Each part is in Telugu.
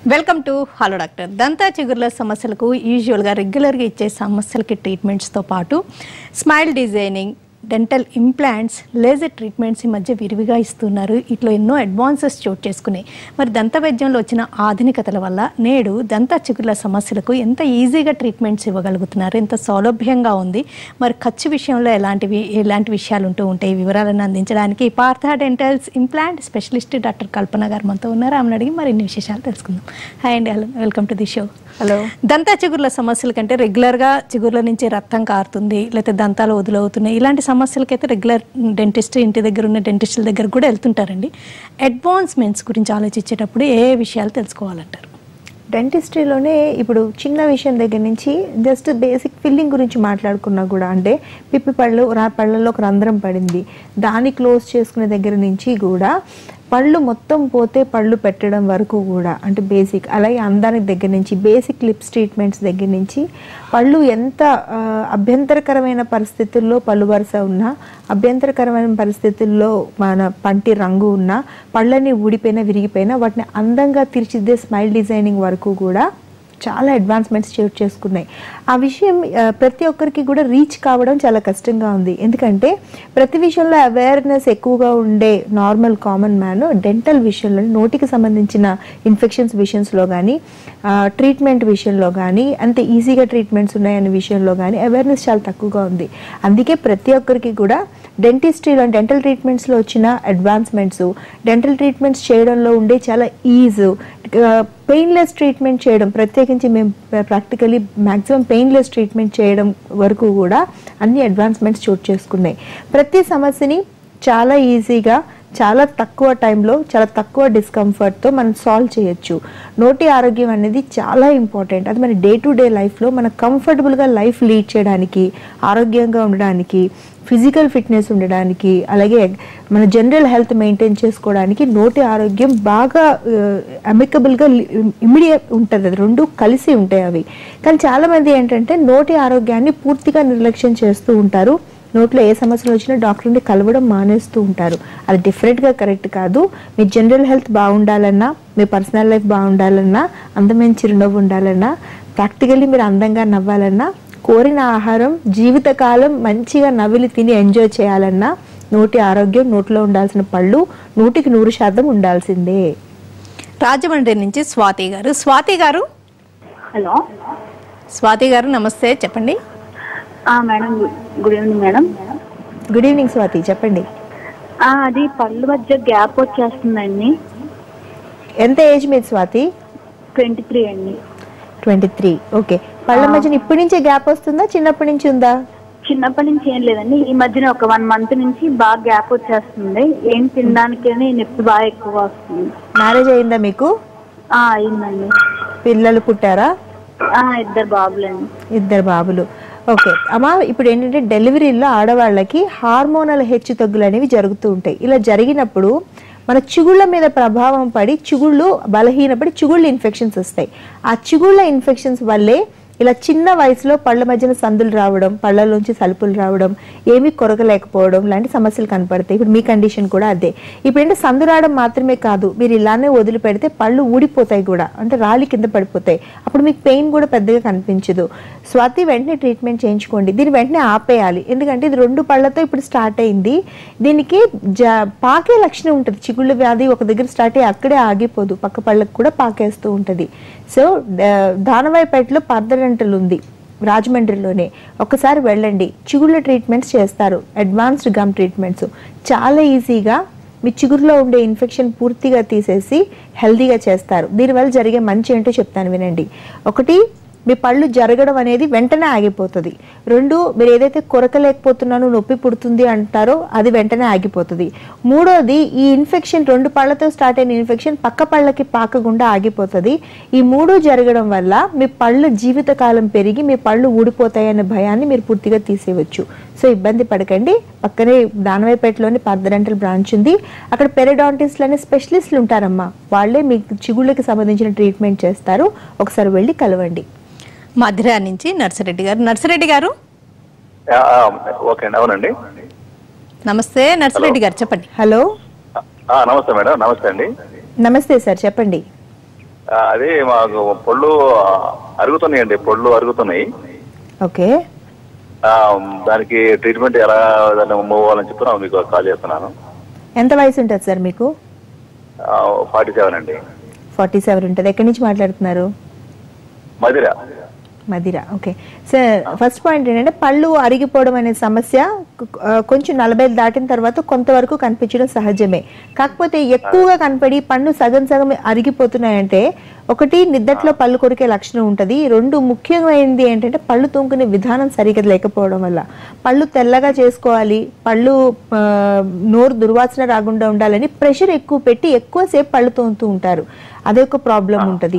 వెల్కమ్ టు హలో డాక్టర్ దంతా చిగుర్ల సమస్యలకు యూజువల్గా రెగ్యులర్గా ఇచ్చే సమస్యలకి ట్రీట్మెంట్స్తో పాటు smile designing dental implants laser treatments ఈ మధ్య విరివిగా ఇస్తున్నారు ఇట్లా ఎన్నో అడ్వాన్సెస్ చోటు చేసుకున్నాయి మరి దంత వైద్యంలో వచ్చిన ఆధునికతల వల్ల నేడు దంత చిగుర్ల సమస్యలకు ఎంత ఈజీగా ట్రీట్మెంట్స్ ఇవ్వగలుగుతున్నారు ఎంత సౌలభ్యంగా ఉంది మరి ఖర్చు విషయంలో ఎలాంటివి ఎలాంటి విషయాలు ఉంటూ ఉంటాయి ఈ వివరాలను అందించడానికి Partha dentals implant specialist doctor Kalpana garu మనతో ఉన్నారు ఆమెను అడిగి మరిన్ని విశేషాలు తెలుసుకుందాం హాయ్ అండి hello welcome to the show hello దంతా చిగుర్ల సమస్యల కంటే రెగ్యులర్గా చిగుర్ల నుంచి రక్తం కారుతుంది లేకపోతే దంతాలు వదులవుతున్నాయి ఇలాంటి సమస్యలకైతే రెగ్యులర్ డెంటిస్ట్ ఇంటి దగ్గర ఉన్న డెంటిస్టుల దగ్గర కూడా వెళ్తుంటారండి అడ్వాన్స్మెంట్స్ గురించి ఆలోచించేటప్పుడు ఏ ఏ విషయాలు తెలుసుకోవాలంటారు డెంటిస్ట్రీలోనే ఇప్పుడు చిన్న విషయం దగ్గర నుంచి జస్ట్ బేసిక్ ఫిల్లింగ్ గురించి మాట్లాడుకున్నా కూడా అంటే పిప్పి పళ్ళు రా పళ్ళల్లో ఒక రంధ్రం పడింది దాన్ని క్లోజ్ చేసుకునే దగ్గర నుంచి కూడా పళ్ళు మొత్తం పోతే పళ్ళు పెట్టడం వరకు కూడా అంటే బేసిక్ అలాగే అందానికి దగ్గర నుంచి బేసిక్ లిప్స్ ట్రీట్మెంట్స్ దగ్గర నుంచి పళ్ళు ఎంత ఆ, అభ్యంతరకరమైన పరిస్థితుల్లో పళ్ళు వరుస ఉన్నా అభ్యంతరకరమైన పరిస్థితుల్లో మన పంటి రంగు ఉన్నా పళ్ళని ఊడిపోయినా విరిగిపోయినా వాటిని అందంగా తీర్చిదిద్దే స్మైల్ డిజైనింగ్ వరకు కూడా చాలా అడ్వాన్స్మెంట్స్ చోటు చేసుకున్నాయి ఆ విషయం ఆ, ప్రతి ఒక్కరికి కూడా రీచ్ కావడం చాలా కష్టంగా ఉంది ఎందుకంటే ప్రతి విషయంలో అవేర్నెస్ ఎక్కువగా ఉండే నార్మల్ కామన్ మ్యాన్ డెంటల్ విషయంలో నోటికి సంబంధించిన ఇన్ఫెక్షన్స్ విషయంలో కానీ ట్రీట్మెంట్ విషయంలో కానీ అంతే ఈజీగా ట్రీట్మెంట్స్ ఉన్నాయనే విషయంలో కానీ అవేర్నెస్ చాలా తక్కువగా ఉంది అందుకే ప్రతి ఒక్కరికి కూడా డెంటిస్ట్రీలో డెంటల్ ట్రీట్మెంట్స్లో వచ్చిన అడ్వాన్స్మెంట్స్ డెంటల్ ట్రీట్మెంట్స్ చేయడంలో ఉండే చాలా ఈజ్ పెయిన్లెస్ ట్రీట్మెంట్ చేయడం ప్రత్యేకించి మేము ప్రాక్టికలీ మ్యాక్సిమం పెయిన్లెస్ ట్రీట్మెంట్ చేయడం వరకు కూడా అన్ని అడ్వాన్స్మెంట్స్ చోటు చేసుకున్నాయి ప్రతి సమస్యని చాలా ఈజీగా చాలా తక్కువ టైంలో చాలా తక్కువ డిస్కంఫర్ట్తో మనం సాల్వ్ చేయొచ్చు నోటి ఆరోగ్యం అనేది చాలా ఇంపార్టెంట్ అది మన డే టు డే లైఫ్లో మన కంఫర్టబుల్గా లైఫ్ లీడ్ చేయడానికి ఆరోగ్యంగా ఉండడానికి ఫిజికల్ ఫిట్నెస్ ఉండడానికి అలాగే మన జనరల్ హెల్త్ మెయింటైన్ చేసుకోవడానికి నోటి ఆరోగ్యం బాగా అమికబుల్గా ఇమిడియట్ ఉంటుంది అది రెండు కలిసి ఉంటాయి అవి కానీ చాలామంది ఏంటంటే నోటి ఆరోగ్యాన్ని పూర్తిగా నిర్లక్ష్యం చేస్తూ ఉంటారు నోట్లో ఏ సమస్యలు వచ్చినా డాక్టర్ని కలవడం మానేస్తూ ఉంటారు అది డిఫరెంట్గా కరెక్ట్ కాదు మీ జనరల్ హెల్త్ బాగుండాలన్నా మీ పర్సనల్ లైఫ్ బాగుండాలన్నా అందమైన చిరునవ్వు ఉండాలన్నా ప్రాక్టికల్లీ మీరు అందంగా నవ్వాలన్నా కోరిన ఆహారం జీవితకాలం మంచిగా నవ్విలి తిని ఎంజాయ్ చేయాలన్నా నోటి ఆరోగ్యం నోట్లో ఉండాల్సిన పళ్ళు నూటికి నూరు శాతం ఉండాల్సిందే రాజమండ్రి నుంచి స్వాతి గారు స్వాతి గారు హలో స్వాతి గారు నమస్తే చెప్పండి ఆ, madam good evening madam good evening Swathi చెప్పండి ఆ, అది పళ్ళు మధ్య గ్యాప్ వచ్చేస్తుందండి ఎంత ఏజ్ మీది స్వాతి ట్వంటీ త్రీ అండి ట్వంటీ త్రీ ఓకే పళ్ళ మధ్యన ఇప్పటి నుంచే గ్యాప్ వస్తుందా చిన్నప్పటి నుంచి ఉందా చిన్నప్పటి నుంచి ఏం లేదండి ఈ మధ్యన ఒక వన్ మంత్ నుంచి బాగా గ్యాప్ వచ్చేస్తుంది ఏం తినడానికి నొప్పి బాగా ఎక్కువ వస్తుంది మ్యారేజ్ అయిందా మీకు ఆ, అయిందండి పిల్లలు పుట్టారా ఆ, ఇద్దరు బాబులండి ఇద్దరు బాబులు ఓకే అమ్మా ఇప్పుడు ఏంటంటే డెలివరీలో ఆడవాళ్ళకి హార్మోనల్ హెచ్చు తగ్గులు అనేవి జరుగుతూ ఉంటాయి ఇలా జరిగినప్పుడు మన చిగుళ్ళ మీద ప్రభావం పడి చిగుళ్ళు బలహీనపడి చిగుళ్ళు ఇన్ఫెక్షన్స్ వస్తాయి ఆ చిగుళ్ళ ఇన్ఫెక్షన్స్ వల్లే ఇలా చిన్న వయసులో పళ్ళ మధ్యన సందులు రావడం పళ్ళలోంచి సలుపులు రావడం ఏమీ కొరకలేకపోవడం లాంటి సమస్యలు కనపడతాయి ఇప్పుడు మీ కండిషన్ కూడా అదే ఇప్పుడు ఏంటంటే సందు రావడం మాత్రమే కాదు మీరు ఇలానే వదిలిపెడితే పళ్ళు ఊడిపోతాయి కూడా అంటే రాలి కింద పడిపోతాయి అప్పుడు మీకు పెయిన్ కూడా పెద్దగా కనిపించదు స్వాతి వెంటనే ట్రీట్మెంట్ చేయించుకోండి దీన్ని వెంటనే ఆపేయాలి ఎందుకంటే ఇది రెండు పళ్ళతో ఇప్పుడు స్టార్ట్ అయింది దీనికి జ పాకే లక్షణం ఉంటుంది చిగుళ్ళ వ్యాధి ఒక దగ్గర స్టార్ట్ అయ్యి అక్కడే ఆగిపోదు పక్క పళ్ళకు కూడా పాకేస్తూ ఉంటుంది సో దానవాయిపేటలో పర్దడెంటల్ ఉంది రాజమండ్రిలోనే ఒకసారి వెళ్ళండి చిగుళ్ళ ట్రీట్మెంట్స్ చేస్తారు అడ్వాన్స్డ్ గమ్ ట్రీట్మెంట్స్ చాలా ఈజీగా మీ చిగురులో ఉండే ఇన్ఫెక్షన్ పూర్తిగా తీసేసి హెల్తీగా చేస్తారు దీనివల్ల జరిగే మంచి ఏంటో చెప్తాను వినండి ఒకటి మీ పళ్ళు జరగడం అనేది వెంటనే ఆగిపోతుంది రెండు మీరు ఏదైతే కొరకలేకపోతున్నానో నొప్పి పుడుతుంది అంటారో అది వెంటనే ఆగిపోతుంది మూడోది ఈ ఇన్ఫెక్షన్ రెండు పళ్ళతో స్టార్ట్ అయిన ఇన్ఫెక్షన్ పక్క పళ్ళకి పాకకుండా ఆగిపోతుంది ఈ మూడు జరగడం వల్ల మీ పళ్ళు జీవితకాలం పెరిగి మీ పళ్ళు ఊడిపోతాయనే భయాన్ని మీరు పూర్తిగా తీసేయవచ్చు సో ఇబ్బంది పడకండి పక్కనే దానవాయిపేటలోని పర్దడెంటల్ బ్రాంచ్ ఉంది అక్కడ పెరడాంటిస్ట్లు అనే స్పెషలిస్టులు ఉంటారమ్మా వాళ్ళే మీకు చిగుళ్ళకి సంబంధించిన ట్రీట్మెంట్ చేస్తారు ఒకసారి వెళ్ళి కలవండి మధుర నుంచి నర్సిరెడ్డి గారు నర్సిరెడ్డి గారు ఆ, ఆ, ఓకే అండి అవునండి నమస్తే నర్సిరెడ్డి గారు చెప్పండి హలో ఆ, నమస్తే మేడం నమస్తే అండి నమస్తే సార్ చెప్పండి ఆ, అదే మాకు పళ్ళు అరుగుతున్నాయండి పళ్ళు అరుగుతున్నాయి ఓకే ఆ, దానికి ట్రీట్మెంట్ ఎలా దాన్ని మూవ్ అవ్వాలని చెప్పి నాకు మీకు కాల్ చేస్తున్నాను ఎంత వయసు ఉంటుంది సార్ మీకు ఫార్టీ సెవెన్ అండి ఫార్టీ సెవెన్ ఉంటుంది ఎక్కడి నుంచి మాట్లాడుతున్నారు Madhira Madhira okay sir first point ఏంటంటే పళ్ళు అరిగిపోవడం అనే సమస్య కు- ఆ, కొంచెం నలభై దాటిన తర్వాత కొంతవరకు కనిపించడం సహజమే కాకపోతే ఎక్కువగా కనపడి పళ్ళు సగం సగం అరిగిపోతున్నాయంటే ఒకటి నిద్దట్లో పళ్ళు కొరికే లక్షణం ఉంటుంది రెండు ముఖ్యమైనది ఏంటంటే పళ్ళు తోముకునే విధానం సరిగ్గా లేకపోవడం వల్ల పళ్ళు తెల్లగా చేసుకోవాలి పళ్ళు ఆ, నోరు దుర్వాసన రాకుండా ఉండాలని ప్రెషర్ ఎక్కువ పెట్టి ఎక్కువసేపు పళ్ళు తోముతూ ఉంటారు అదే ఒక ప్రాబ్లం ఉంటుంది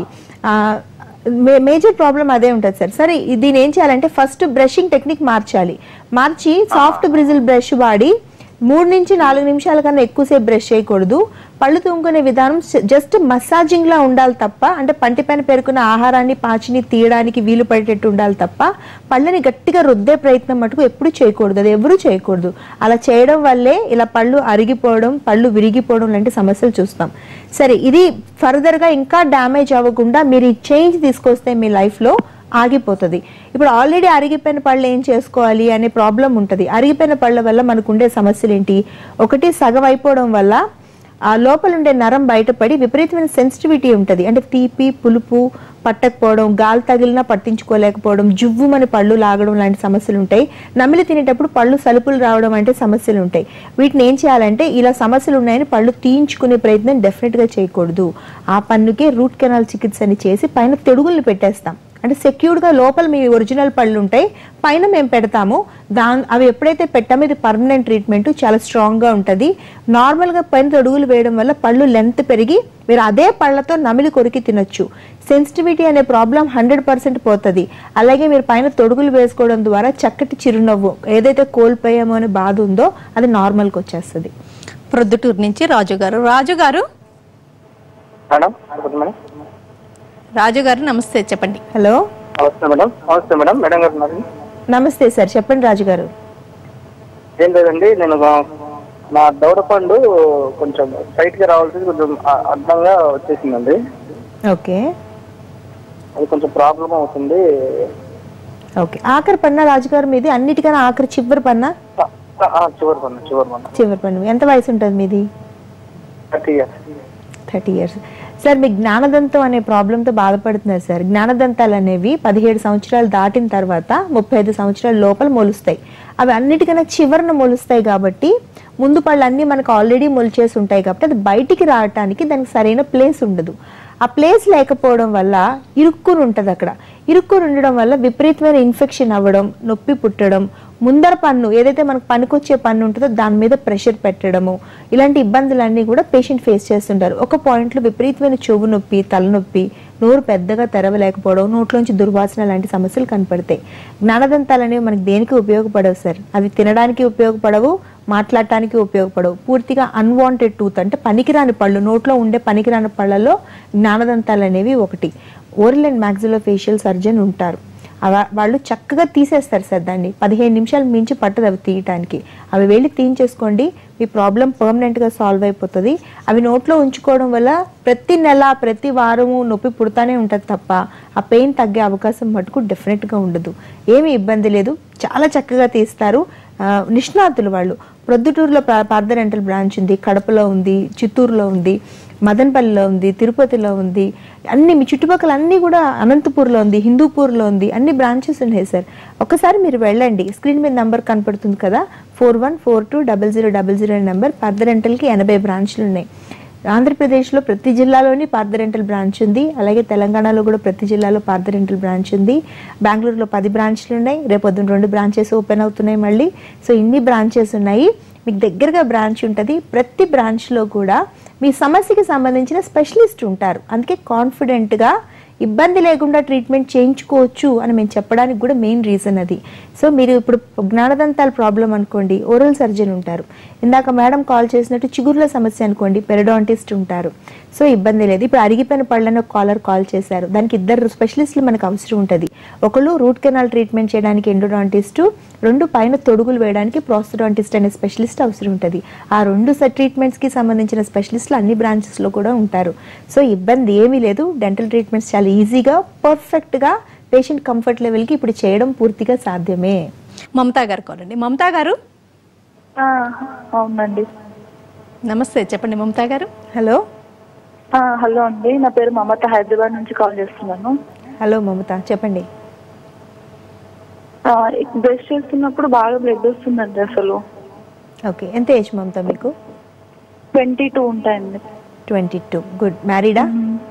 మే- మేజర్ ప్రాబ్లం అదే ఉంటుంది సార్ సరే ఈ- దీని ఏం చేయాలంటే ఫస్ట్ బ్రషింగ్ టెక్నిక్ మార్చాలి మార్చి సాఫ్ట్ బ్రిజిల్ బ్రష్ వాడి మూడు నుంచి నాలుగు నిమిషాల కన్నా ఎక్కువసేపు బ్రష్ చేయకూడదు పళ్ళు తూముకునే విధానం జస్ట్ మసాజింగ్ లా ఉండాలి తప్ప అంటే పంటి పైన పేరుకున్న ఆహారాన్ని పాచిని తీయడానికి వీలు పడేటట్టు ఉండాలి తప్ప పళ్ళని గట్టిగా రుద్దే ప్రయత్నం మటుకు ఎప్పుడు చేయకూడదు అది ఎవరూ చేయకూడదు అలా చేయడం వల్లే ఇలా పళ్ళు అరిగిపోవడం పళ్ళు విరిగిపోవడం లాంటి సమస్యలు చూస్తాం సరే ఇది ఫర్దర్ గా ఇంకా డ్యామేజ్ అవ్వకుండా మీరు ఈ చేంజ్ తీసుకొస్తే మీ లైఫ్ లో ఆగిపోతుంది ఇప్పుడు ఆల్రెడీ అరిగిపోయిన పళ్ళు ఏం చేసుకోవాలి అనే ప్రాబ్లం ఉంటుంది అరిగిపోయిన పళ్ళ వల్ల మనకు ఉండే సమస్యలు ఏంటి ఒకటి సగం అయిపోవడం వల్ల ఆ లోపల ఉండే నరం బయటపడి విపరీతమైన సెన్సిటివిటీ ఉంటుంది అంటే తీపి పులుపు పట్టకపోవడం గాలి తగిలినా పట్టించుకోలేకపోవడం జువ్వుమని పళ్ళు లాగడం లాంటి సమస్యలు ఉంటాయి నమిలి తినేటప్పుడు పళ్ళు సలుపులు రావడం అంటే సమస్యలు ఉంటాయి వీటిని ఏం చేయాలంటే ఇలా సమస్యలు ఉన్నాయని పళ్ళు తీయించుకునే ప్రయత్నం డెఫినెట్ గా చేయకూడదు ఆ పన్నుకే రూట్ కెనాల్ చికిత్సని చేసి పైన తెడుగుల్ని పెట్టేస్తాం అంటే సెక్యూర్డ్ గా లోపల మీ ఒరిజినల్ పళ్ళు ఉంటాయి పైన మేము పెడతాము దాని అవి ఎప్పుడైతే పెట్టామో ఇది పర్మనెంట్ ట్రీట్మెంట్ చాలా స్ట్రాంగ్ గా ఉంటుంది నార్మల్ గా పైన తొడుగులు వేయడం వల్ల పళ్ళు లెంత్ పెరిగి మీరు అదే పళ్ళతో నమిలి కొరికి తినొచ్చు సెన్సిటివిటీ అనే ప్రాబ్లం హండ్రెడ్ పర్సెంట్ పోతుంది అలాగే మీరు పైన తొడుగులు వేసుకోవడం ద్వారా చక్కటి చిరునవ్వు ఏదైతే కోల్పోయామో అనే బాధ ఉందో అది నార్మల్కి వచ్చేస్తుంది ప్రొద్దుటూరు నుంచి రాజు గారు రాజు గారు మేడం గుడ్ మేడం రాజు గారు నమస్తే చెప్పండి హలో నమస్తే మేడం నమస్తే మేడం మేడం గారు ఉన్నారు నమస్తే సార్ చెప్పండి రాజు గారు ఏం లేదండి నేను మా- నా దౌడ పండు కొంచెం టైట్ గా రావాల్సింది కొంచెం అ- అడ్డంగా వచ్చేసిందండి ఓకే అది కొంచెం ప్రాబ్లం అవుతుంది ఓకే ఆఖరి పన్న రాజుగారు మీది అన్నిటికన్నా ఆఖరి చివరి పన్న ఆ, ఆ, చివరి పన్ను చివరి పన్ను చివరి పన్ను ఎంత వయసు ఉంటుంది మీది thirty years thirty years sir మీ జ్ఞానదంతం అనే ప్రాబ్లంతో బాధపడుతున్నారు సార్ జ్ఞానదంతాలు అనేవి పదిహేడు సంవత్సరాలు దాటిన తర్వాత ముప్పై ఐదు సంవత్సరాల లోపల మొలుస్తాయి అవి అన్నిటికన్నా చివరన మొలుస్తాయి కాబట్టి ముందు పళ్ళు అన్నీ మనకు ఆల్రెడీ మొలిచేసి ఉంటాయి కాబట్టి అది బయటికి రావటానికి దానికి సరైన ప్లేస్ ఉండదు ఆ ప్లేస్ లేకపోవడం వల్ల ఇరుక్కుని ఉంటుంది అక్కడ ఇరుక్కుని ఉండడం వల్ల విపరీతమైన ఇన్ఫెక్షన్ అవ్వడం నొప్పి పుట్టడం ముందర పన్ను ఏదైతే మనకు పనికొచ్చే పన్ను ఉంటుందో దాని మీద ప్రెషర్ పెట్టడము ఇలాంటి ఇబ్బందులన్నీ కూడా పేషెంట్ ఫేస్ చేస్తుంటారు ఒక పాయింట్లో విపరీతమైన చెవు నొప్పి తలనొప్పి నోరు పెద్దగా తెరవలేకపోవడం నోట్లోంచి దుర్వాసన లాంటి సమస్యలు కనపడతాయి జ్ఞానదంతాలు అనేవి మనకి దేనికి ఉపయోగపడవు సార్ అవి తినడానికి ఉపయోగపడవు మాట్లాడటానికి ఉపయోగపడవు పూర్తిగా అన్వాంటెడ్ టూత్ అంటే పనికిరాని పళ్ళు నోట్లో ఉండే పనికిరాని పళ్ళలో జ్ఞానదంతాలు అనేవి ఒకటి oral and maxillofacial surgeon ఉంటారు అవ- వాళ్ళు చక్కగా తీసేస్తారు సార్ దాన్ని పదిహేను నిమిషాలు మించి పట్టదు అవి తీయటానికి అవి వెళ్ళి తీయించేసుకోండి మీ ప్రాబ్లం పర్మనెంట్గా సాల్వ్ అయిపోతుంది అవి నోట్లో ఉంచుకోవడం వల్ల ప్రతి నెల ప్రతి వారము నొప్పి పుడతానే ఉంటుంది తప్ప ఆ పెయిన్ తగ్గే అవకాశం మటుకు డెఫినెట్గా ఉండదు ఏమీ ఇబ్బంది లేదు చాలా చక్కగా తీస్తారు ఆ, నిష్ణాతులు వాళ్ళు ప్రొద్దుటూరులో పార్థ రెంటల్ బ్రాంచ్ ఉంది కడపలో ఉంది చిత్తూరులో ఉంది మదనపల్లిలో ఉంది తిరుపతిలో ఉంది అన్ని మీ చుట్టుపక్కల అన్ని కూడా అనంతపూర్లో ఉంది హిందూపూర్లో ఉంది అన్ని బ్రాంచెస్ ఉన్నాయి సార్ ఒకసారి మీరు వెళ్ళండి స్క్రీన్ మీద నెంబర్ కనపడుతుంది కదా four one four two double zero double zero number Partha రెంటల్కి ఎనభై బ్రాంచ్లు ఉన్నాయి ఆంధ్రప్రదేశ్లో ప్రతి జిల్లాలోని పార్థ రెంటల్ బ్రాంచ్ ఉంది అలాగే తెలంగాణలో కూడా ప్రతి జిల్లాలో పార్థ రెంటల్ బ్రాంచ్ ఉంది బెంగళూరులో పది బ్రాంచ్లు ఉన్నాయి రేపొద్దున రెండు బ్రాంచెస్ ఓపెన్ అవుతున్నాయి మళ్ళీ సో ఇన్ని బ్రాంచెస్ ఉన్నాయి మీకు దగ్గరగా బ్రాంచ్ ఉంటుంది ప్రతి బ్రాంచ్లో కూడా మీ సమస్యకి సంబంధించిన స్పెషలిస్ట్ ఉంటారు అందుకే కాన్ఫిడెంట్గా ఇబ్బంది లేకుండా ట్రీట్మెంట్ చేయించుకోవచ్చు అని మేము చెప్పడానికి కూడా మెయిన్ రీజన్ అది సో మీరు ఇప్పుడు జ్ఞానదంతాల ప్రాబ్లం అనుకోండి ఓరల్ సర్జన్ ఉంటారు ఇందాక మేడం కాల్ చేసినట్టు చిగుర్ల సమస్య అనుకోండి పెరడాంటిస్ట్ ఉంటారు సో ఇబ్బంది లేదు ఇప్పుడు అరిగిపోయిన పళ్ళని ఒక కాలర్ కాల్ చేశారు దానికి ఇద్దరు స్పెషలిస్టులు మనకు అవసరం ఉంటుంది ఒకళ్ళు రూట్ కెనాల్ ట్రీట్మెంట్ చేయడానికి ఎండోడాంటిస్టు రెండు పైన తొడుగులు వేయడానికి ప్రాస్థడాంటిస్ట్ అనే స్పెషలిస్ట్ అవసరం ఉంటుంది ఆ రెండు సెట్ ట్రీట్మెంట్స్కి సంబంధించిన స్పెషలిస్టులు అన్ని బ్రాంచెస్లో కూడా ఉంటారు సో ఇబ్బంది ఏమీ లేదు డెంటల్ ట్రీట్మెంట్స్ చాలా ఈజీగా పర్ఫెక్ట్గా పేషెంట్ కంఫర్ట్ లెవెల్కి ఇప్పుడు చేయడం పూర్తిగా సాధ్యమే మమతా గారు కాలండి మమతా గారు ఆ, అవునండి నమస్తే చెప్పండి మమతా గారు హలో ఆ, హలో అండి నా పేరు మమత హైదరాబాద్ నుంచి కాల్ చేస్తున్నాను హలో మమత చెప్పండి ఆ, బ్రష్ చేస్తున్నప్పుడు బాగా బ్లడ్ వస్తుందండి అసలు ఓకే ఎంత ఏజ్ మమత మీకు ట్వంటీ టూ ఉంటాయండి ట్వంటీ టూ గుడ్ మ్యారీడా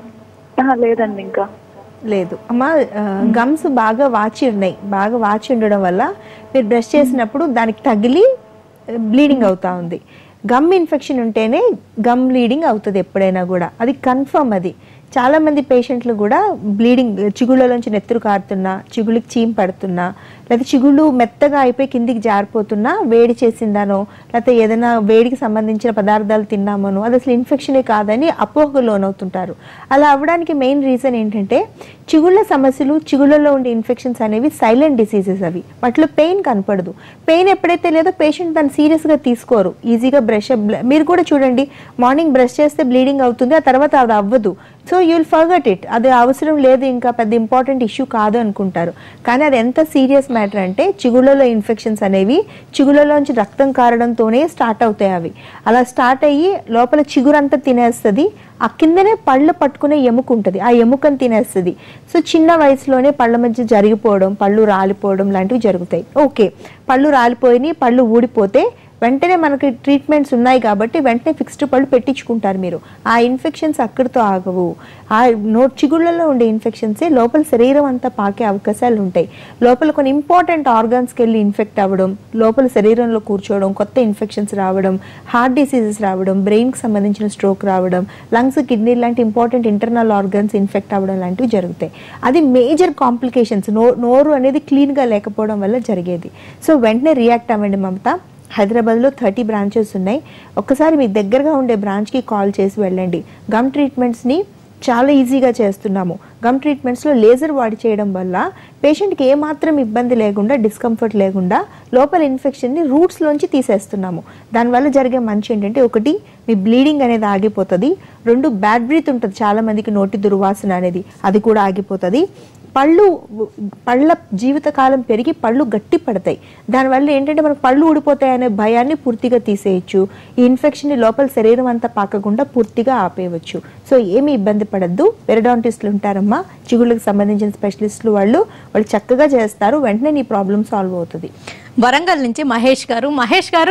ఆహా, లేదండి ఇంకా లేదు అమ్మ గమ్స్ బాగా వాచి ఉన్నాయి బాగా వాచి ఉండడం వల్ల మీరు బ్రష్ చేసినప్పుడు దానికి తగిలి బ్లీడింగ్ అవుతా ఉంది గమ్ ఇన్ఫెక్షన్ ఉంటేనే గమ్ బ్లీడింగ్ అవుతుంది ఎప్పుడైనా కూడా అది కన్ఫర్మ్ అది చాలా మంది పేషెంట్లు కూడా బ్లీడింగ్ చిగుళ్ళలోంచి నెత్తురు కారుతున్నా చిగుళ్ళకి చీమ్ పడుతున్నా లేకపోతే చిగుళ్ళు మెత్తగా అయిపోయి కిందికి జారిపోతున్నా వేడి చేసిందానో లేకపోతే ఏదైనా వేడికి సంబంధించిన పదార్థాలు తిన్నామనో అది అసలు ఇన్ఫెక్షనే కాదని అపోహకు లోనవుతుంటారు అలా అవ్వడానికి మెయిన్ రీజన్ ఏంటంటే చిగుళ్ళ సమస్యలు చిగుళ్ళలో ఉండే ఇన్ఫెక్షన్స్ అనేవి సైలెంట్ డిసీజెస్ అవి వాటిలో పెయిన్ కనపడదు పెయిన్ ఎప్పుడైతే లేదో పేషెంట్ దాన్ని సీరియస్గా తీసుకోరు ఈజీగా బ్రష్ మీరు కూడా చూడండి మార్నింగ్ బ్రష్ చేస్తే బ్లీడింగ్ అవుతుంది ఆ తర్వాత అది అవ్వదు so you will forget it అది అవసరం లేదు ఇంకా పెద్ద ఇంపార్టెంట్ ఇష్యూ కాదు అనుకుంటారు కానీ అది ఎంత సీరియస్ మ్యాటర్ అంటే చిగుళ్ళలో ఇన్ఫెక్షన్స్ అనేవి చిగుళ్ళలోంచి రక్తం కారడంతోనే స్టార్ట్ అవుతాయి అవి అలా స్టార్ట్ అయ్యి లోపల చిగురంతా తినేస్తుంది ఆ కిందనే పళ్ళు పట్టుకునే ఎముక ఉంటుంది ఆ ఎముకను తినేస్తుంది సో చిన్న వయసులోనే పళ్ళ మధ్య జరిగిపోవడం పళ్ళు రాలిపోవడం లాంటివి జరుగుతాయి ఓకే పళ్ళు రాలిపోయినాయి పళ్ళు ఊడిపోతే వెంటనే మనకి ట్రీట్మెంట్స్ ఉన్నాయి కాబట్టి వెంటనే ఫిక్స్డ్ పళ్ళు పెట్టించుకుంటారు మీరు ఆ ఇన్ఫెక్షన్స్ అక్కడితో ఆగవు ఆ నోట్ చిగుళ్ళలో ఉండే ఇన్ఫెక్షన్సే లోపల శరీరం అంతా పాకే అవకాశాలు ఉంటాయి లోపల కొన్ని ఇంపార్టెంట్ ఆర్గాన్స్కి వెళ్ళి ఇన్ఫెక్ట్ అవ్వడం లోపల శరీరంలో కూర్చోవడం కొత్త ఇన్ఫెక్షన్స్ రావడం హార్ట్ డిసీజెస్ రావడం బ్రెయిన్కి సంబంధించిన స్ట్రోక్ రావడం లంగ్స్ కిడ్నీ లాంటి ఇంపార్టెంట్ ఇంటర్నల్ ఆర్గన్స్ ఇన్ఫెక్ట్ అవ్వడం లాంటివి జరుగుతాయి అది మేజర్ కాంప్లికేషన్స్ నో నోరు అనేది క్లీన్గా లేకపోవడం వల్ల జరిగేది సో వెంటనే రియాక్ట్ అవ్వండి మమత హైదరాబాద్లో థర్టీ బ్రాంచెస్ ఉన్నాయి ఒక్కసారి మీ దగ్గరగా ఉండే బ్రాంచ్కి కాల్ చేసి వెళ్ళండి గమ్ ట్రీట్మెంట్స్ని చాలా ఈజీగా చేస్తున్నాము గమ్ ట్రీట్మెంట్స్లో లేజర్ వాడి చేయడం వల్ల పేషెంట్కి ఏమాత్రం ఇబ్బంది లేకుండా డిస్కంఫర్ట్ లేకుండా లోపల ఇన్ఫెక్షన్ని రూట్స్లోంచి తీసేస్తున్నాము దానివల్ల జరిగే మంచి ఏంటంటే ఒకటి మీ బ్లీడింగ్ అనేది ఆగిపోతుంది రెండు బ్యాడ్ బ్రీత్ ఉంటుంది చాలా మందికి నోటి దుర్వాసన అనేది అది కూడా ఆగిపోతుంది పళ్ళు పళ్ళ జీవితకాలం పెరిగి పళ్ళు గట్టి పడతాయి దానివల్ల ఏంటంటే మనకు పళ్ళు ఊడిపోతాయనే భయాన్ని పూర్తిగా తీసేయచ్చు ఈ ఇన్ఫెక్షన్ని లోపల శరీరం అంతా పాకకుండా పూర్తిగా ఆపేయవచ్చు సో ఏమీ ఇబ్బంది పడద్దు పెరడాంటిస్టులు ఉంటారమ్మా చిగుళ్ళకి సంబంధించిన స్పెషలిస్టులు వాళ్ళు వాళ్ళు చక్కగా చేస్తారు వెంటనే నీ ప్రాబ్లం సాల్వ్ అవుతుంది వరంగల్ నుంచి మహేష్ గారు మహేష్ గారు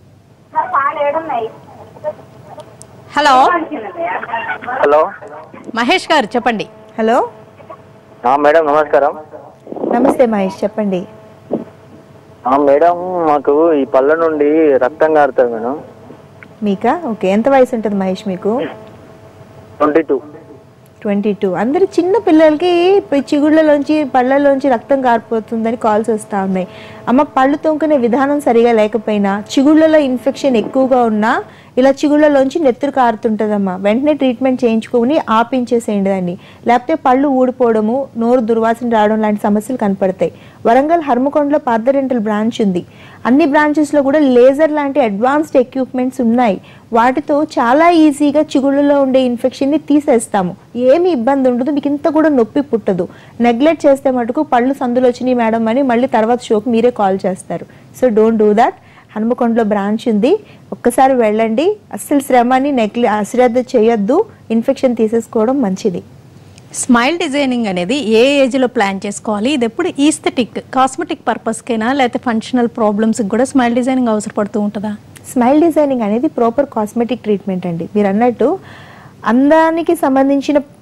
హలో హలో మహేష్ గారు చెప్పండి హలో ఆ, మేడం నమస్కారం నమస్తే మహేష్ చెప్పండి ఆ, మేడం మాకు ఈ పళ్ళ నుండి రక్తం కారుతుంది మేడం మీకా ఓకే ఎంత వయసు ఉంటుంది మహేష్ మీకు ట్వంటీ టూ ట్వంటీ టూ అందరు చిన్న పిల్లలకి ప- చిగుళ్ళలోంచి పళ్ళలోంచి రక్తం కారిపోతుందని కాల్స్ వస్తూ ఉన్నాయి అమ్మ పళ్ళు తొంకునే విధానం సరిగా లేకపోయినా చిగుళ్ళలో ఇన్ఫెక్షన్ ఎక్కువగా ఉన్నా ఇలా చిగుళ్ళలోంచి నెత్తురు కారుతుంటుందమ్మా వెంటనే ట్రీట్మెంట్ చేయించుకొని ఆపించేసేయండి దాన్ని లేకపోతే పళ్ళు ఊడిపోవడము నోరు దుర్వాసన రావడం లాంటి సమస్యలు కనపడతాయి వరంగల్ హర్మకొండలో పార్థ డెంటల్ బ్రాంచ్ ఉంది అన్ని బ్రాంచెస్లో కూడా లేజర్ లాంటి అడ్వాన్స్డ్ ఎక్విప్మెంట్స్ ఉన్నాయి వాటితో చాలా ఈజీగా చిగుళ్ళలో ఉండే ఇన్ఫెక్షన్ని తీసేస్తాము ఏమి ఇబ్బంది ఉండదు మీకు ఇంత కూడా నొప్పి పుట్టదు నెగ్లెక్ట్ చేస్తే మటుకు పళ్ళు సందులు వచ్చినాయి మేడం అని మళ్ళీ తర్వాత షోకి మీరే కాల్ చేస్తారు సో డోంట్ డూ దాట్ హనుమకొండలో బ్రాంచ్ ఉంది ఒక్కసారి వెళ్ళండి అస్సలు శ్రమని నెగ్లె అశ్రద్ధ చేయొద్దు ఇన్ఫెక్షన్ తీసేసుకోవడం మంచిది స్మైల్ డిజైనింగ్ అనేది ఏ ఏజ్లో ప్లాన్ చేసుకోవాలి ఇది ఎప్పుడు ఈస్థెటిక్ కాస్మెటిక్ పర్పస్కైనా లేకపోతే ఫంక్షనల్ ప్రాబ్లమ్స్కి కూడా స్మైల్ డిజైనింగ్ అవసరపడుతూ ఉంటుందా స్మైల్ డిజైనింగ్ అనేది ప్రాపర్ కాస్మెటిక్ ట్రీట్మెంట్ అండి మీరు అన్నట్టు అందానికి సంబంధించిన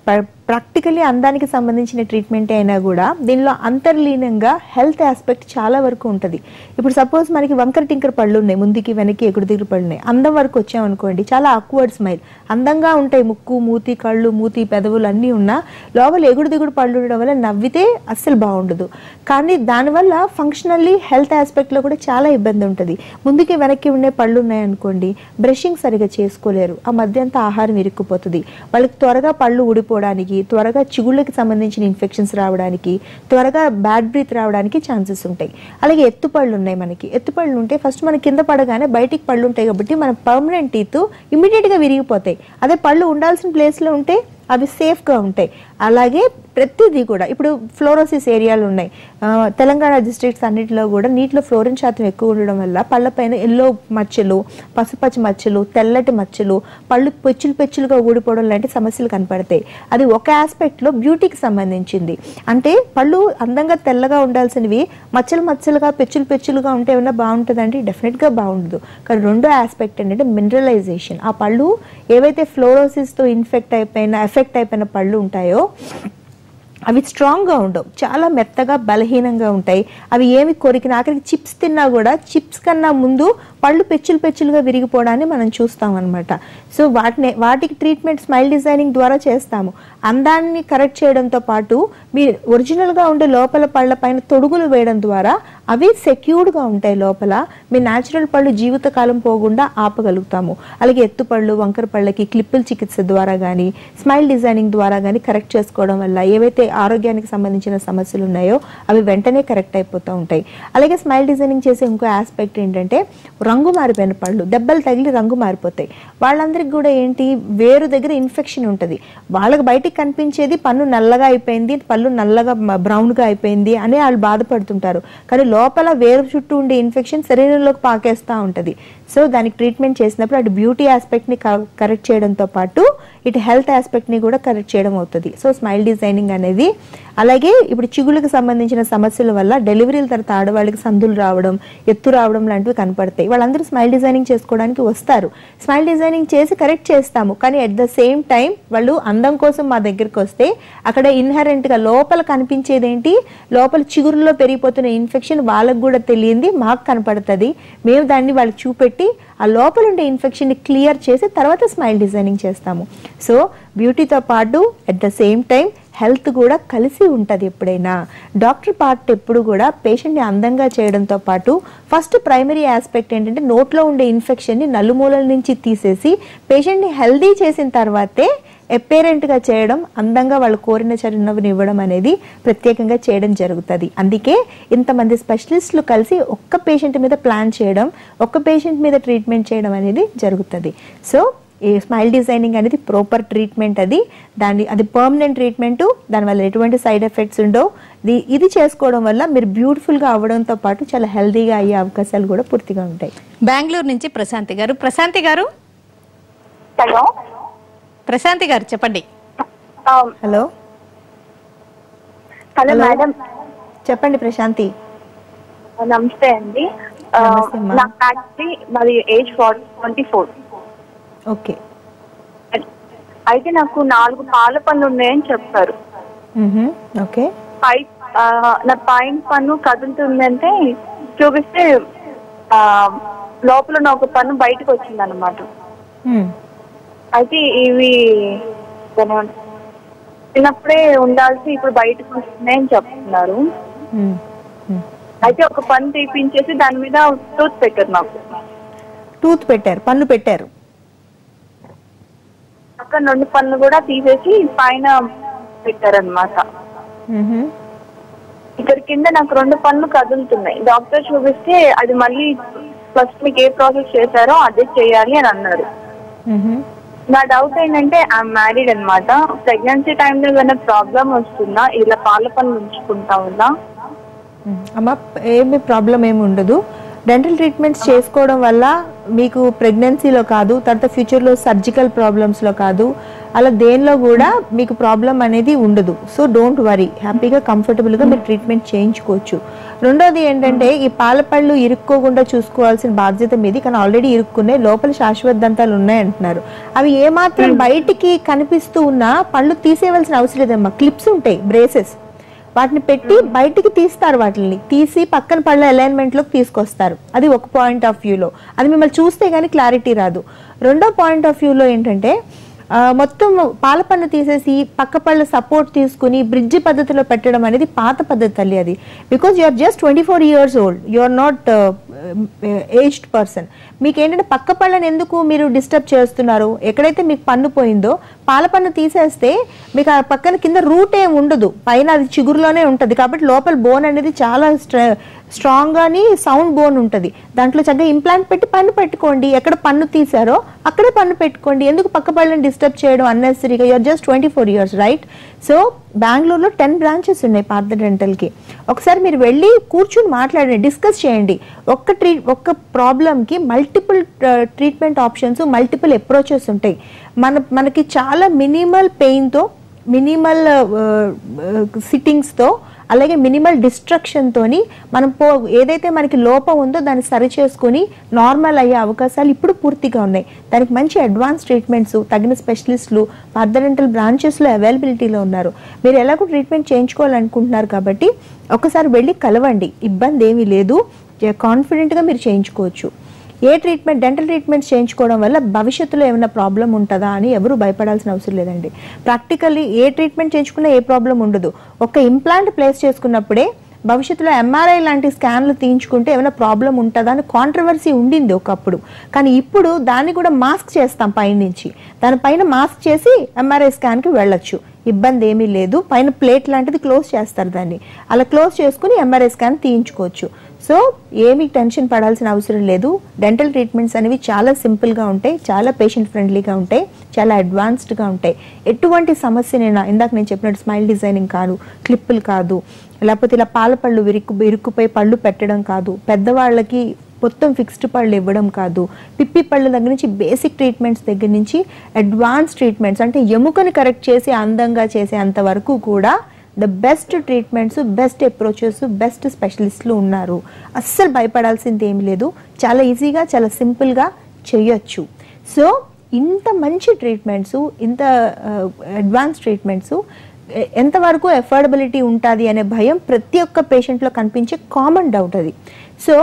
ప్రాక్టికల్లీ అందానికి సంబంధించిన ట్రీట్మెంట్ అయినా కూడా దీనిలో అంతర్లీనంగా హెల్త్ ఆస్పెక్ట్ చాలా వరకు ఉంటుంది ఇప్పుడు సపోజ్ మనకి వంకర టింకర పళ్ళు ఉన్నాయి ముందుకి వెనక్కి ఎగుడు దిగుడు పళ్ళు ఉన్నాయి అందం వరకు వచ్చామనుకోండి చాలా అక్వర్డ్ స్మైల్ అందంగా ఉంటాయి ముక్కు మూతి కళ్ళు మూతి పెదవులు అన్నీ ఉన్నా లోపల ఎగుడు దిగుడు పళ్ళు ఉండడం వల్ల నవ్వితే అస్సలు బాగుండదు కానీ దానివల్ల ఫంక్షనల్లీ హెల్త్ ఆస్పెక్ట్లో కూడా చాలా ఇబ్బంది ఉంటుంది ముందుకి వెనక్కి ఉండే పళ్ళు ఉన్నాయనుకోండి బ్రషింగ్ సరిగా చేసుకోలేరు ఆ మధ్య అంతా ఆహారం ఇరుక్కుపోతుంది వాళ్ళకి త్వరగా పళ్ళు ఊడిపోవడానికి త్వరగా చిగుళ్ళకి సంబంధించిన ఇన్ఫెక్షన్స్ రావడానికి త్వరగా బ్యాడ్ బ్రీత్ రావడానికి ఛాన్సెస్ ఉంటాయి అలాగే ఎత్తుపళ్ళు ఉన్నాయి మనకి ఎత్తుపళ్ళు ఉంటే ఫస్ట్ మన కింద పడగానే బయటికి పళ్ళు ఉంటాయి కాబట్టి మన పర్మనెంట్ టీత్ ఇమీడియట్గా విరిగిపోతాయి అదే పళ్ళు ఉండాల్సిన ప్లేస్లో ఉంటే అవి సేఫ్గా ఉంటాయి అలాగే ప్రతిదీ కూడా ఇప్పుడు ఫ్లోరోసిస్ ఏరియాలు ఉన్నాయి ఆ, తెలంగాణ డిస్ట్రిక్ట్స్ అన్నిటిలో కూడా నీటిలో ఫ్లోరిన్ శాతం ఎక్కువ ఉండడం వల్ల పళ్ళపైన ఎల్లో మచ్చలు పసుపచ్చ మచ్చలు తెల్లటి మచ్చలు పళ్ళు పెచ్చులు పెచ్చులుగా ఊడిపోవడం లాంటి సమస్యలు కనపడతాయి అది ఒక ఆస్పెక్ట్లో బ్యూటీకి సంబంధించింది అంటే పళ్ళు అందంగా తెల్లగా ఉండాల్సినవి మచ్చలు మచ్చలుగా పెచ్చులు పెచ్చులుగా ఉంటే ఏమన్నా బాగుంటుందంటే డెఫినెట్గా బాగుండదు కానీ రెండో ఆస్పెక్ట్ ఏంటంటే మినరలైజేషన్ ఆ పళ్ళు ఏవైతే ఫ్లోరోసిస్తో ఇన్ఫెక్ట్ అయిపోయిన ఎఫెక్ట్ అయిపోయిన పళ్ళు ఉంటాయో అవి స్ట్రాంగ్గా ఉండవు చాలా మెత్తగా బలహీనంగా ఉంటాయి అవి ఏమి కొరికిన ఆఖరికి చిప్స్ తిన్నా కూడా చిప్స్ కన్నా ముందు పళ్ళు పెచ్చులు పెచ్చులుగా విరిగిపోవడాన్ని మనం చూస్తాం అనమాట సో వాటిని వాటికి ట్రీట్మెంట్ స్మైల్ డిజైనింగ్ ద్వారా చేస్తాము అందాన్ని కరెక్ట్ చేయడంతో పాటు మీ ఒరిజినల్గా ఉండే లోపల పళ్ళ పైన తొడుగులు వేయడం ద్వారా అవి సెక్యూర్డ్గా ఉంటాయి లోపల మీ న్యాచురల్ పళ్ళు జీవితకాలం పోకుండా ఆపగలుగుతాము అలాగే ఎత్తు పళ్ళు వంకర పళ్ళకి క్లిప్పుల చికిత్స ద్వారా కానీ స్మైల్ డిజైనింగ్ ద్వారా కానీ కరెక్ట్ చేసుకోవడం వల్ల ఏవైతే ఆరోగ్యానికి సంబంధించిన సమస్యలు ఉన్నాయో అవి వెంటనే కరెక్ట్ అయిపోతూ ఉంటాయి అలాగే స్మైల్ డిజైనింగ్ చేసే ఇంకో ఆస్పెక్ట్ ఏంటంటే రంగు మారిపోయిన పళ్ళు దెబ్బలు తగిలి రంగు మారిపోతాయి వాళ్ళందరికీ కూడా ఏంటి వేరు దగ్గర ఇన్ఫెక్షన్ ఉంటుంది వాళ్ళకి బయటికి కనిపించేది పన్ను నల్లగా అయిపోయింది పళ్ళు నల్లగా మ- బ్రౌన్గా అయిపోయింది అని వాళ్ళు బాధపడుతుంటారు కానీ లోపల వేరు చుట్టూ ఉండే ఇన్ఫెక్షన్ శరీరంలోకి పాకేస్తూ ఉంటుంది సో దానికి ట్రీట్మెంట్ చేసినప్పుడు అటు బ్యూటీ ఆస్పెక్ట్ని కరెక్ట్ చేయడంతో పాటు ఇటు హెల్త్ ఆస్పెక్ట్ని కూడా కరెక్ట్ చేయడం అవుతుంది సో స్మైల్ డిజైనింగ్ అనేది అలాగే ఇప్పుడు చిగుళ్ళకి సంబంధించిన సమస్యల వల్ల డెలివరీల తర్వాత ఆడవాళ్ళకి సందులు రావడం ఎత్తు రావడం లాంటివి కనపడతాయి వాళ్ళందరూ స్మైల్ డిజైనింగ్ చేసుకోవడానికి వస్తారు స్మైల్ డిజైనింగ్ చేసి కరెక్ట్ చేస్తాము కానీ అట్ ద సేమ్ టైం వాళ్ళు అందం కోసం మా దగ్గరికి వస్తే అక్కడ ఇన్హరెంట్గా లోపల కనిపించేది ఏంటి లోపల చిగురులో పెరిగిపోతున్న ఇన్ఫెక్షన్ వాళ్ళకు కూడా తెలియంది మాకు కనపడుతుంది మేము దాన్ని వాళ్ళకి చూపెట్టి ఆ లోపల ఉండే ఇన్ఫెక్షన్ని క్లియర్ చేసి తర్వాత స్మైల్ డిజైనింగ్ చేస్తాము సో బ్యూటీతో పాటు at the same time health కూడా కలిసి ఉంటుంది ఎప్పుడైనా డాక్టర్ పార్ట్ ఎప్పుడు కూడా పేషెంట్ని అందంగా చేయడంతో పాటు ఫస్ట్ ప్రైమరీ ఆస్పెక్ట్ ఏంటంటే నోట్లో ఉండే ఇన్ఫెక్షన్ని నలుమూలల నుంచి తీసేసి పేషెంట్ని హెల్దీ చేసిన తర్వాతే ఎపేరెంట్గా చేయడం అందంగా వాళ్ళు కోరిన చిరునవ్వుని ఇవ్వడం అనేది ప్రత్యేకంగా చేయడం జరుగుతుంది అందుకే ఇంతమంది స్పెషలిస్టులు కలిసి ఒక్క పేషెంట్ మీద ప్లాన్ చేయడం ఒక్క పేషెంట్ మీద ట్రీట్మెంట్ చేయడం అనేది జరుగుతుంది సో ఈ స్మైల్ డిజైనింగ్ అనేది ప్రాపర్ ట్రీట్మెంట్ అది దాని అది పర్మనెంట్ ట్రీట్మెంట్ దానివల్ల ఎటువంటి సైడ్ ఎఫెక్ట్స్ ఉండవు ఇది- ఇది చేసుకోవడం వల్ల మీరు బ్యూటిఫుల్గా అవ్వడంతో పాటు చాలా హెల్తీగా అయ్యే అవకాశాలు కూడా పూర్తిగా ఉంటాయి బెంగళూరు నుంచి ప్రశాంతి గారు ప్రశాంతి గారు హలో ప్రశాంతి గారు చెప్పండి హలో హలో మేడం చెప్పండి ప్రశాంతి నమస్తే అండి ఆ, నమస్తే అమ్మా. నాకు యాక్చువల్లీ మాది ఏజ్ ట్వంటీ ఫోర్ ఓకే అయితే నాకు నాలుగు పాల పనులు ఉన్నాయని చెప్పారు మ్మ్హ. ఓకే పై ఆ, నా పైన పన్ను కదులుతుందంటే చూపిస్తే ఆ, లోపల ఉన్న ఒక పన్ను బయటకు వచ్చింది అనమాట మ్మ్. అయితే ఇవి ఏమంటారు? చిన్నప్పుడే ఉండాల్సి ఇప్పుడు బయటకు వస్తున్నాయని చెప్తున్నారు మ్మ్. మ్మ్. అయితే ఒక పన్ను తీపించేసి దాని మీద టూత్ పెట్టారు నాకు టూత్ పెట్టారు పన్ను పెట్టారు అక్కడ రెండు పన్ను కూడా తీసేసి పైన పెట్టారనమాట మ్మ్హ. ఇక్కడ కింద నాకు రెండు పనులు కదులుతున్నాయి డాక్టర్ చూపిస్తే అది మళ్ళీ ఫస్ట్ మీకు ఏ ప్రాసెస్ చేశారో అదే చేయాలి అని అన్నారు మ్మ్హ. నా డౌట్ ఏంటంటే ఐఎమ్ మ్యారీడ్ అనమాట ప్రెగ్నెన్సీ టైంలో ఏమైనా ప్రాబ్లం వస్తుందా ఇలా పాల పనులు ఉంచుకుంటా ఉందా మ్మ్. అమ్మ ఏమి ప్రాబ్లం ఏమి ఉండదు డెంటల్ ట్రీట్మెంట్స్ చేసుకోవడం వల్ల మీకు ప్రెగ్నెన్సీలో కాదు తర్వాత ఫ్యూచర్లో సర్జికల్ ప్రాబ్లమ్స్లో కాదు అలా దేనిలో కూడా మీకు ప్రాబ్లం అనేది ఉండదు సో డోంట్ వరీ హ్యాపీగా కంఫర్టబుల్గా మీరు ట్రీట్మెంట్ చేయించుకోవచ్చు రెండోది ఏంటంటే ఈ పాలపళ్ళు ఇరుక్కోకుండా చూసుకోవాల్సిన బాధ్యత మీది కానీ ఆల్రెడీ ఇరుక్కునే లోపల శాశ్వత దంతాలు ఉన్నాయి అంటున్నారు అవి ఏమాత్రం బయటికి కనిపిస్తూ ఉన్నా పళ్ళు తీసేయవలసిన అవసరం లేదమ్మా క్లిప్స్ ఉంటాయి బ్రేసెస్ వాటిని పెట్టి బయటికి తీస్తారు వాటిని తీసి పక్కన పళ్ళ అలైన్మెంట్ లోకి తీసుకొస్తారు అది ఒక పాయింట్ ఆఫ్ వ్యూలో అది మిమ్మల్ని చూస్తే గానీ క్లారిటీ రాదు రెండో పాయింట్ ఆఫ్ వ్యూలో ఏంటంటే ఆ, మొత్తం పాల పన్ను తీసేసి పక్క పళ్ళ సపోర్ట్ తీసుకుని బ్రిడ్జి పద్ధతిలో పెట్టడం అనేది పాత పద్ధతి తల్లి అది because you are just twenty four years old you are not aged person మీకు ఏంటంటే పక్క పళ్ళని ఎందుకు మీరు డిస్టర్బ్ చేస్తున్నారు ఎక్కడైతే మీకు పన్ను పోయిందో పాల పన్ను తీసేస్తే మీకు ఆ పక్కన కింద రూట్ ఏం ఉండదు పైన అది చిగురులోనే ఉంటుంది కాబట్టి లోపల బోన్ అనేది చాలా స్ట్రాంగ్ గాని సౌండ్ బోన్ ఉంటుంది దాంట్లో చక్కగా ఇంప్లాంట్ పెట్టి పన్ను పెట్టుకోండి ఎక్కడ పన్ను తీసారో అక్కడే పన్ను పెట్టుకోండి ఎందుకు పక్క పళ్ళని డిస్టర్బ్ చేయడం అన్నెసరీగా you are just twenty four years right so బెంగళూరులో టెన్ బ్రాంచెస్ ఉన్నాయి పార్థ డెంటల్కి ఒకసారి మీరు వెళ్ళి కూర్చుని మాట్లాడండి డిస్కస్ చేయండి ఒక్క ట్రీ ఒక్క ప్రాబ్లంకి multiple treatment options multiple approaches ఉంటాయి మన మనకి చాలా మినిమల్ పెయిన్తో మినిమల్ సిట్టింగ్స్తో అలాగే మినిమల్ డిస్ట్రక్షన్తోని మనం పో ఏదైతే మనకి లోపం ఉందో దాన్ని సరి చేసుకొని నార్మల్ అయ్యే అవకాశాలు ఇప్పుడు పూర్తిగా ఉన్నాయి దానికి మంచి అడ్వాన్స్ ట్రీట్మెంట్స్ తగిన స్పెషలిస్టులు పర్దడెంటల్ బ్రాంచెస్లో అవైలబిలిటీలో ఉన్నారు మీరు ఎలాగో ట్రీట్మెంట్ చేయించుకోవాలనుకుంటున్నారు కాబట్టి ఒకసారి వెళ్ళి కలవండి ఇబ్బంది ఏమీ లేదు కాన్ఫిడెంట్గా మీరు చేయించుకోవచ్చు ఏ ట్రీట్మెంట్ డెంటల్ ట్రీట్మెంట్ చేయించుకోవడం వల్ల భవిష్యత్తులో ఏమైనా ప్రాబ్లం ఉంటుందా అని ఎవరు భయపడాల్సిన అవసరం లేదండి ప్రాక్టికల్లీ ఏ ట్రీట్మెంట్ చేయించుకున్నా ఏ ప్రాబ్లం ఉండదు ఒక ఇంప్లాంట్ ప్లేస్ చేసుకున్నప్పుడే భవిష్యత్తులో ఎంఆర్ఐ లాంటి స్కాన్లు తీయించుకుంటే ఏమైనా ప్రాబ్లం ఉంటుందా అని కాంట్రవర్సీ ఉండింది ఒకప్పుడు కానీ ఇప్పుడు దాన్ని కూడా మాస్క్ చేస్తాం పైనుంచి దానిపైన మాస్క్ చేసి ఎంఆర్ఐ స్కాన్కి వెళ్ళొచ్చు ఇబ్బంది ఏమీ లేదు పైన ప్లేట్ లాంటిది క్లోజ్ చేస్తారు దాన్ని అలా క్లోజ్ చేసుకుని ఎంఆర్ఐ స్కాన్ తీయించుకోవచ్చు సో ఏమీ టెన్షన్ పడాల్సిన అవసరం లేదు డెంటల్ ట్రీట్మెంట్స్ అనేవి చాలా సింపుల్గా ఉంటాయి చాలా పేషెంట్ ఫ్రెండ్లీగా ఉంటాయి చాలా అడ్వాన్స్డ్గా ఉంటాయి ఎటువంటి సమస్యనైనా ఇందాక నేను చెప్పినట్టు స్మైల్ డిజైనింగ్ కాదు క్లిప్పులు కాదు లేకపోతే ఇలా పాల పళ్ళు విరుక్కు ఇరుక్కుపోయి పళ్ళు పెట్టడం కాదు పెద్దవాళ్ళకి మొత్తం ఫిక్స్డ్ పళ్ళు ఇవ్వడం కాదు పిప్పి పళ్ళ దగ్గర నుంచి బేసిక్ ట్రీట్మెంట్స్ దగ్గర నుంచి అడ్వాన్స్ ట్రీట్మెంట్స్ అంటే ఎముకని కరెక్ట్ చేసి అందంగా చేసే అంతవరకు కూడా the best treatments best approaches best స్పెషలిస్టులు ఉన్నారు అస్సలు భయపడాల్సింది ఏమి లేదు చాలా ఈజీగా చాలా సింపుల్గా చేయొచ్చు సో ఇంత మంచి ట్రీట్మెంట్స్ ఇంత అడ్వాన్స్ ట్రీట్మెంట్స్ ఎంతవరకు ఎఫోర్డబిలిటీ ఉంటుంది అనే భయం ప్రతి ఒక్క పేషెంట్లో కనిపించే కామన్ డౌట్ అది సో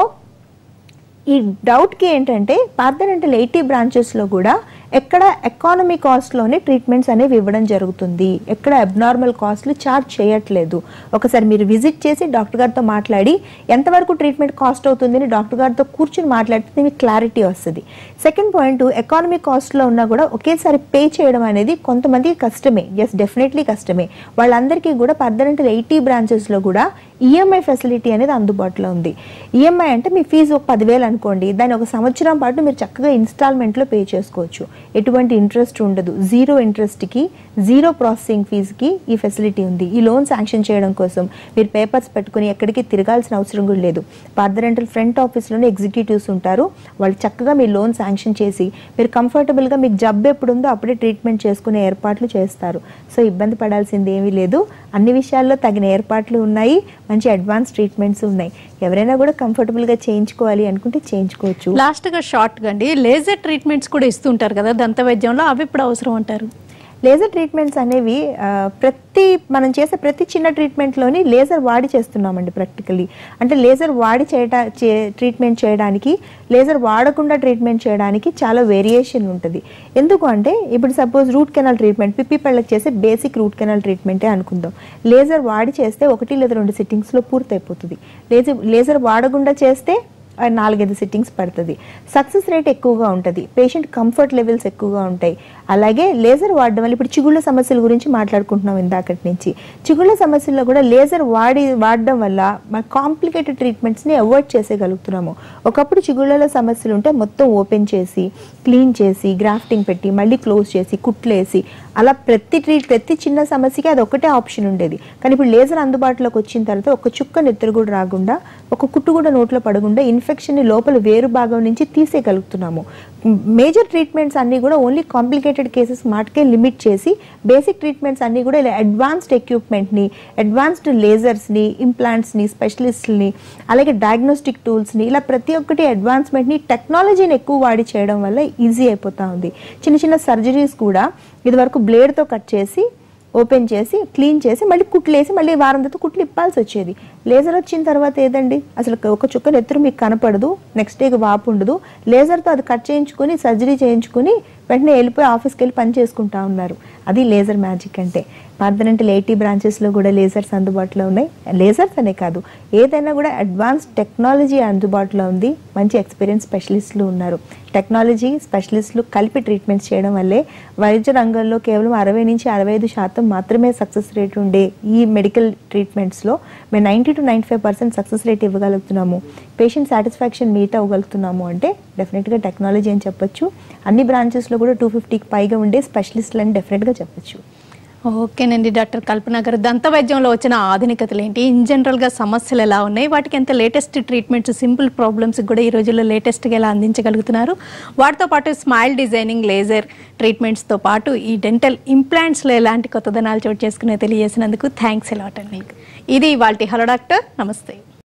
ఈ డౌట్కి ఏంటంటే పార్థడెంటల్ ఎయిటీ బ్రాంచెస్లో కూడా ఎక్కడ ఎకానమీ కాస్ట్లోనే ట్రీట్మెంట్స్ అనేవి ఇవ్వడం జరుగుతుంది ఎక్కడ అబ్నార్మల్ కాస్ట్లు చార్జ్ చేయట్లేదు ఒకసారి మీరు విజిట్ చేసి డాక్టర్ గారితో మాట్లాడి ఎంతవరకు ట్రీట్మెంట్ కాస్ట్ అవుతుంది అని డాక్టర్ గారితో కూర్చుని మాట్లాడితే మీకు క్లారిటీ వస్తుంది సెకండ్ పాయింట్ ఎకానమీ కాస్ట్లో ఉన్నా కూడా ఒకేసారి పే చేయడం అనేది కొంతమందికి కష్టమే ఎస్ డెఫినెట్లీ కష్టమే వాళ్ళందరికీ కూడా పద్దెనిమిది ఎయిటీ బ్రాంచెస్లో కూడా ఈఎంఐ ఫెసిలిటీ అనేది అందుబాటులో ఉంది ఈఎంఐ అంటే మీ ఫీజు ఒక పదివేలు అనుకోండి దాన్ని ఒక సంవత్సరం పాటు మీరు చక్కగా ఇన్స్టాల్మెంట్లో పే చేసుకోవచ్చు ఎటువంటి ఇంట్రెస్ట్ ఉండదు జీరో ఇంట్రెస్ట్కి జీరో ప్రాసెసింగ్ ఫీజుకి ఈ ఫెసిలిటీ ఉంది ఈ లోన్ శాంక్షన్ చేయడం కోసం మీరు పేపర్స్ పెట్టుకుని ఎక్కడికి తిరగాల్సిన అవసరం కూడా లేదు పార్థరెంటల్ ఫ్రంట్ ఆఫీస్లోనే ఎగ్జిక్యూటివ్స్ ఉంటారు వాళ్ళు చక్కగా మీ లోన్ శాంక్షన్ చేసి మీరు కంఫర్టబుల్గా మీకు జబ్బు ఎప్పుడు ఉందో అప్పుడే ట్రీట్మెంట్ చేసుకునే ఏర్పాట్లు చేస్తారు సో ఇబ్బంది పడాల్సింది ఏమీ లేదు అన్ని విషయాల్లో తగిన ఏర్పాట్లు ఉన్నాయి మంచి అడ్వాన్స్ ట్రీట్మెంట్స్ ఉన్నాయి ఎవరైనా కూడా కంఫర్టబుల్గా చేయించుకోవాలి అనుకుంటే చేయించుకోవచ్చు లాస్ట్గా షార్ట్గా అండి లేజర్ ట్రీట్మెంట్స్ కూడా ఇస్తుంటారు కదా దంత వైద్యంలో అవి ఇప్పుడు అవసరం అంటారు లేజర్ ట్రీట్మెంట్స్ అనేవి ఆ, ప్రతి మనం చేసే ప్రతి చిన్న ట్రీట్మెంట్లోని లేజర్ వాడి చేస్తున్నామండి ప్రాక్టికల్లీ అంటే లేజర్ వాడి చేయట చే- ట్రీట్మెంట్ చేయడానికి లేజర్ వాడకుండా ట్రీట్మెంట్ చేయడానికి చాలా వేరియేషన్ ఉంటుంది ఎందుకు అంటే ఇప్పుడు సపోజ్ రూట్ కెనాల్ ట్రీట్మెంట్ పిప్పి పళ్ళకి చేసే బేసిక్ రూట్ కెనాల్ ట్రీట్మెంటే అనుకుందాం లేజర్ వాడి చేస్తే ఒకటి లేదా రెండు సిట్టింగ్స్లో పూర్తయిపోతుంది లేజర్ లేజర్ వాడకుండా చేస్తే ఆ నాలుగైదు సిట్టింగ్స్ పడుతుంది సక్సెస్ రేట్ ఎక్కువగా ఉంటుంది పేషెంట్ కంఫర్ట్ లెవెల్స్ ఎక్కువగా ఉంటాయి అలాగే లేజర్ వాడడం వల్ల ఇప్పుడు చిగుళ్ళ సమస్యల గురించి మాట్లాడుకుంటున్నాం ఇందాకటి నుంచి చిగుళ్ళ సమస్యల్లో కూడా లేజర్ వాడి వాడడం వల్ల మన కాంప్లికేటెడ్ ట్రీట్మెంట్స్ని అవాయిడ్ చేసేయగలుగుతున్నాము ఒకప్పుడు చిగుళ్ళలో సమస్యలు ఉంటే మొత్తం ఓపెన్ చేసి క్లీన్ చేసి గ్రాఫ్టింగ్ పెట్టి మళ్ళీ క్లోజ్ చేసి కుట్లేసి అలా ప్రతి ట్రీట్ ప్రతి చిన్న సమస్యకి అది ఒకటే ఆప్షన్ ఉండేది కానీ ఇప్పుడు లేజర్ అందుబాటులోకి వచ్చిన తర్వాత ఒక చుక్క నెత్తరు కూడా రాకుండా ఒక కుట్టు కూడా నోట్లో పడకుండా ఇన్ఫెక్షన్ ఇన్ఫెక్షన్ని లోపల వేరు భాగం నుంచి తీసేయగలుగుతున్నాము మేజర్ ట్రీట్మెంట్స్ అన్నీ కూడా ఓన్లీ కాంప్లికేటెడ్ కేసెస్ మాటకే లిమిట్ చేసి బేసిక్ ట్రీట్మెంట్స్ అన్నీ కూడా ఇలా అడ్వాన్స్డ్ ఎక్విప్మెంట్ని అడ్వాన్స్డ్ లేజర్స్ని ఇంప్లాంట్స్ని స్పెషలిస్ట్ని అలాగే డయాగ్నోస్టిక్ టూల్స్ని ఇలా ప్రతి ఒక్కటి అడ్వాన్స్మెంట్ని టెక్నాలజీని ఎక్కువ వాడి చేయడం వల్ల ఈజీ అయిపోతూ ఉంది చిన్న చిన్న సర్జరీస్ కూడా ఇదివరకు బ్లేడ్తో కట్ చేసి ఓపెన్ చేసి క్లీన్ చేసి మళ్ళీ కుట్లేసి మళ్ళీ వారం తర్వాత కుట్లు ఇప్పాల్సి వచ్చేది లేజర్ వచ్చిన తర్వాత ఏదండి అసలు ఒక చుక్క నెత్తురు మీకు కనపడదు నెక్స్ట్ డేకి వాపు ఉండదు లేజర్తో అది కట్ చేయించుకొని సర్జరీ చేయించుకొని వెంటనే వెళ్ళిపోయి ఆఫీస్కి వెళ్ళి పని చేసుకుంటా ఉన్నారు అది లేజర్ మ్యాజిక్ అంటే పర్మనెంటల్ ఎయిటీ బ్రాంచెస్లో కూడా లేజర్స్ అందుబాటులో ఉన్నాయి లేజర్స్ అనే కాదు ఏదైనా కూడా అడ్వాన్స్ టెక్నాలజీ అందుబాటులో ఉంది మంచి ఎక్స్పీరియన్స్ స్పెషలిస్టులు ఉన్నారు టెక్నాలజీ స్పెషలిస్టులు కలిపి ట్రీట్మెంట్స్ చేయడం వల్లే వైద్య రంగంలో కేవలం అరవై నుంచి అరవై ఐదు శాతం మాత్రమే సక్సెస్ రేట్ ఉండే ఈ మెడికల్ ట్రీట్మెంట్స్లో మేము ninety to ninety five percent success rate ఇవ్వగలుగుతున్నాము పేషెంట్ సాటిస్ఫాక్షన్ మీట్ అవ్వగలుగుతున్నాము అంటే డెఫినెట్గా టెక్నాలజీ అని చెప్పొచ్చు అన్ని బ్రాంచెస్లో కూడా టూ ఫిఫ్టీకి పైగా ఉండే స్పెషలిస్టులు అని డెఫినెట్గా చెప్పొచ్చు ఓకేనండి డాక్టర్ కల్పన గారు దంత వైద్యంలో వచ్చిన ఆధునికతలు ఏంటి ఇన్ జనరల్గా సమస్యలు ఎలా ఉన్నాయి వాటికి ఎంత లేటెస్ట్ ట్రీట్మెంట్స్ సింపుల్ ప్రాబ్లమ్స్ కూడా ఈ రోజుల్లో లేటెస్ట్గా ఎలా అందించగలుగుతున్నారు వాటితో పాటు స్మైల్ డిజైనింగ్ లేజర్ ట్రీట్మెంట్స్తో పాటు ఈ డెంటల్ ఇంప్లాంట్స్లో ఎలాంటి కొత్తదనాలు చోటు చేసుకునే తెలియజేసినందుకు థ్యాంక్స్ ఎలాట్ అండి ఇది వాళ్ళ హలో డాక్టర్ నమస్తే